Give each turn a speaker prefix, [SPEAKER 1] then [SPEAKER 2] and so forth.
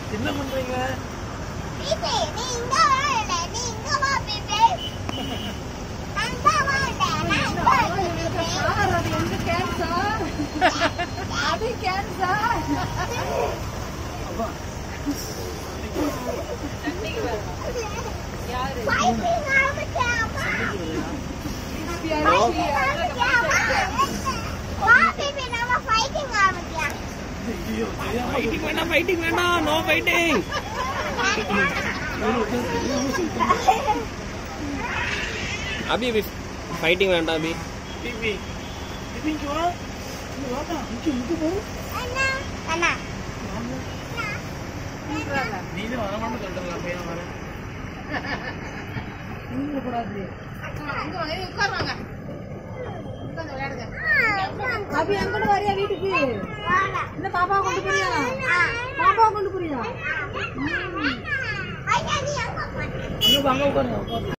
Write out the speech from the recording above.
[SPEAKER 1] என்ன பண்றீங்க
[SPEAKER 2] பிபி நீ இங்க வரல நீ இங்க வா பிபி நான் தான் வரேன் நான் இங்க வரேன் பிபி
[SPEAKER 3] சார் அது எங்க கேன்சர் அது கேன்சர்
[SPEAKER 2] ஃபைட்டிங் ஆரம்பிச்சாமா ஃபைட்டிங் ஆரம்பிச்சாமா வா பிபி நாம ஃபைட்டிங் ஆரம்பிக்கலாம்
[SPEAKER 1] ஐயோ தெரியாம
[SPEAKER 4] ஃபைட்டிங் வேண்டாம் ஃபைட்டிங் வேண்டாம் no fighting Abhi Abhi fighting வேண்டாம் அபி
[SPEAKER 1] பிபி பிபி இங்க வா இங்க வாடா இங்க இங்க போ
[SPEAKER 2] அண்ணா அண்ணா
[SPEAKER 1] நீ தான் வரமாட்டேன்னு சொல்றல பையன் வர
[SPEAKER 3] இங்க கூடாது அங்க வாங்க உட்காருவாங்க உட்கார்ந்து விளையாடுங்க அபி அங்கட வரியா வீட்டுக்கு இந்த பாப்பா கொண்டு போறியா பாப்பா கொண்டு போறியா
[SPEAKER 2] ஐயா நீ அங்க போ
[SPEAKER 1] அங்க வாங்க உட்காருங்க உட்காருங்க